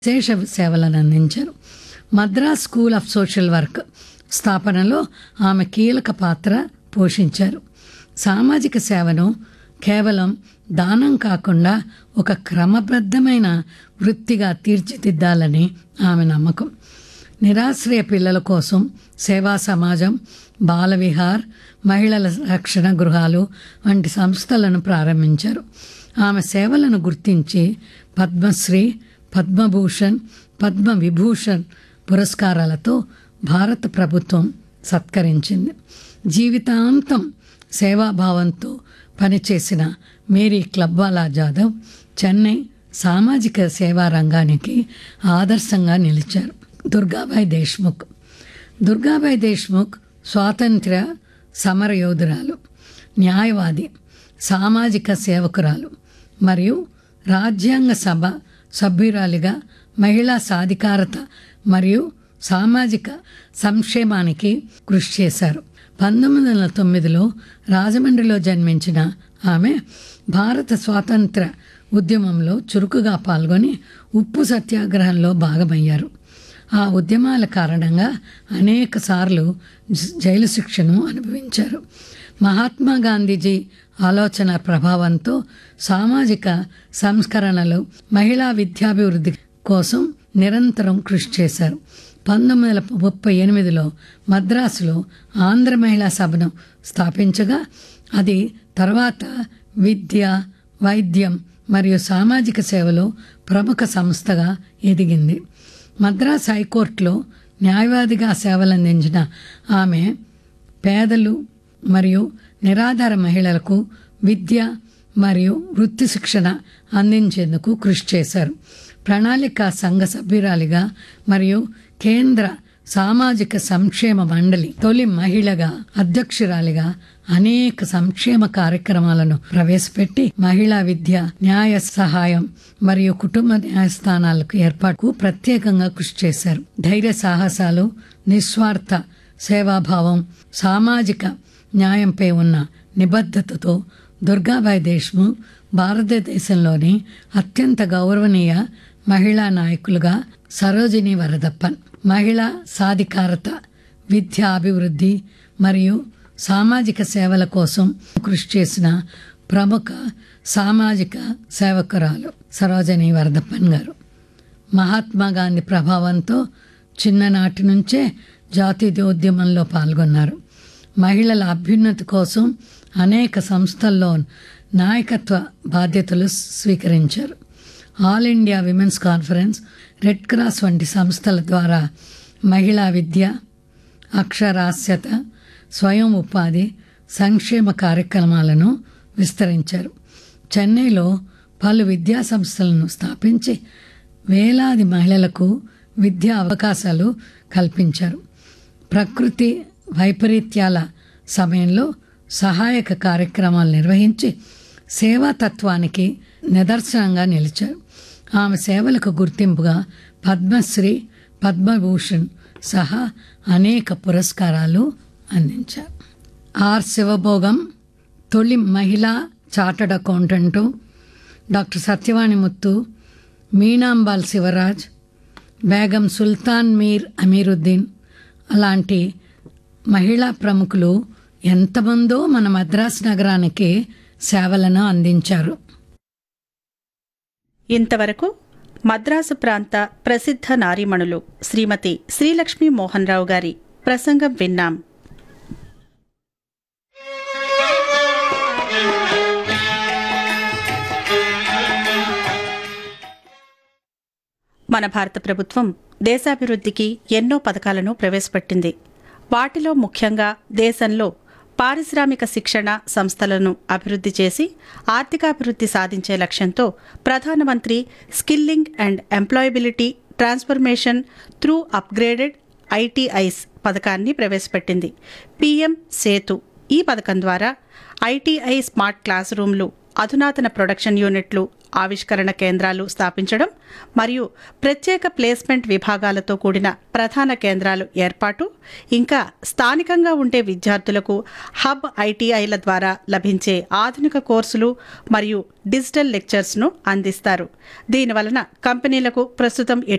విశేష సేవలను అందించారు Madras school of social work స్థాపనలో ఆమె కీలక పాత్ర పోషించారు సామాజిక సేవను కేవలం దానం కాకుండా ఒక క్రమబద్ధమైన వృత్తిగా తీర్చిదిద్దాలని ఆమె నమ్మకం నిరాశ్రయ పిల్లల కోసం సేవా సమాజం బాలవిహార్ మహిళల రక్షణ గృహాలు వంటి సంస్థలను ప్రారంభించారు ఆమె సేవలను గుర్తించి పద్మశ్రీ పద్మభూషణ్ పద్మ విభూషణ్ పురస్కారాలతో భారత ప్రభుత్వం సత్కరించింది జీవితాంతం సేవాభావంతో పనిచేసిన మేరీ క్లబ్వాలా జాదవ్ చెన్నై సామాజిక సేవా రంగానికి ఆదర్శంగా నిలిచారు దుర్గాబాయ్ దేశ్ముఖ్ దుర్గాబాయ్ దేశ్ముఖ్ స్వాతంత్ర్య సమరయోధురాలు న్యాయవాది సామాజిక సేవకురాలు మరియు రాజ్యాంగ సభ సభ్యురాలిగా మహిళా సాధికారత మరియు సామాజిక సంక్షేమానికి కృషి చేశారు పంతొమ్మిది వందల తొమ్మిదిలో రాజమండ్రిలో జన్మించిన ఆమె భారత స్వాతంత్ర ఉద్యమంలో చురుకుగా పాల్గొని ఉప్పు సత్యాగ్రహంలో భాగమయ్యారు ఆ ఉద్యమాల కారణంగా అనేక సార్లు జైలు శిక్షను అనుభవించారు మహాత్మా గాంధీజీ ఆలోచన ప్రభావంతో సామాజిక సంస్కరణలు మహిళా విద్యాభివృద్ధి కోసం నిరంతరం కృషి చేశారు పంతొమ్మిది వందల ముప్పై ఎనిమిదిలో మద్రాసులో ఆంధ్ర మహిళా సభను స్థాపించగా అది తర్వాత విద్య వైద్యం మరియు సామాజిక సేవలో ప్రముఖ సంస్థగా ఎదిగింది మద్రాస్ హైకోర్టులో న్యాయవాదిగా సేవలందించిన ఆమె పేదలు మరియు నిరాధార మహిళలకు విద్య మరియు వృత్తి శిక్షణ అందించేందుకు కృషి చేశారు ప్రణాళిక సంఘ సభ్యురాలిగా మరియు కేంద్ర సామాజిక సంక్షేమ మండలి తొలి మహిళగా అధ్యక్షురాలిగా అనేక సంక్షేమ కార్యక్రమాలను ప్రవేశపెట్టి మహిళా విద్య న్యాయ సహాయం మరియు కుటుంబ న్యాయస్థానాలకు ఏర్పాటుకు ప్రత్యేకంగా కృషి చేశారు ధైర్య సాహసాలు నిస్వార్థ సేవాభావం సామాజిక న్యాయంపై ఉన్న నిబద్ధతతో దుర్గాబాయ్ దేశ్ముఖ్ భారతదేశంలోని అత్యంత గౌరవనీయ మహిళా నాయకులుగా సరోజిని వరదప్పన్ మహిళా సాధికారత విద్యా అభివృద్ధి మరియు సామాజిక సేవల కోసం కృషి చేసిన ప్రముఖ సామాజిక సేవకురాలు సరోజిని వరదప్పన్ గారు మహాత్మా గాంధీ ప్రభావంతో చిన్ననాటి నుంచే జాతీయోద్యమంలో పాల్గొన్నారు మహిళల అభ్యున్నతి కోసం అనేక సంస్థల్లో నాయకత్వ బాధ్యతలు స్వీకరించారు all India women's conference red cross వంటి సంస్థల ద్వారా మహిళా విద్య అక్షరాస్యత స్వయం ఉపాధి సంక్షేమ కార్యక్రమాలను విస్తరించారు చెన్నైలో పలు విద్యా సంస్థలను స్థాపించి వేలాది మహిళలకు విద్యా అవకాశాలు కల్పించారు ప్రకృతి వైపరీత్యాల సమయంలో సహాయక కార్యక్రమాలు నిర్వహించి సేవాతత్వానికి నిదర్శనంగా నిలిచారు ఆమె సేవలకు గుర్తింపుగా పద్మశ్రీ పద్మభూషణ్ సహా అనేక పురస్కారాలు అందించారు ఆర్ శివభోగం తొలి మహిళా chartered accountant doctor Satyavani Muthu Meenambal Sivaraj Begum Sultan Mir Amiruddin అలాంటి మహిళా ప్రముఖులు ఎంతమందో మన మద్రాస్ నగరానికి సేవలను అందించారు ఇంతవరకు మద్రాసు ప్రాంత ప్రసిద్ధ నారీమణులు శ్రీమతి శ్రీలక్ష్మీ మోహన్ రావు గారి ప్రసంగం విన్నాం మన భారత ప్రభుత్వం దేశాభివృద్ధికి ఎన్నో పథకాలను ప్రవేశపెట్టింది వాటిలో ముఖ్యంగా దేశంలో పారిశ్రామిక శిక్షణ సంస్థలను అభివృద్ధి చేసి ఆర్థికాభివృద్ధి సాధించే లక్ష్యంతో ప్రధానమంత్రి skilling and employability transformation through upgraded ITIs పథకాన్ని ప్రవేశపెట్టింది పీఎం సేతు ఈ పథకం ద్వారా ఐటీఐ స్మార్ట్ క్లాస్ రూమ్లు అధునాతన ప్రొడక్షన్ యూనిట్లు ఆవిష్కరణ కేంద్రాలు స్థాపించడం మరియు ప్రత్యేక ప్లేస్మెంట్ విభాగాలతో కూడిన ప్రధాన కేంద్రాలు ఏర్పాటు ఇంకా స్థానికంగా ఉండే విద్యార్థులకు హబ్ ఐటీఐల ద్వారా లభించే ఆధునిక కోర్సులు మరియు డిజిటల్ లెక్చర్స్ను అందిస్తారు దీనివలన కంపెనీలకు ప్రస్తుతం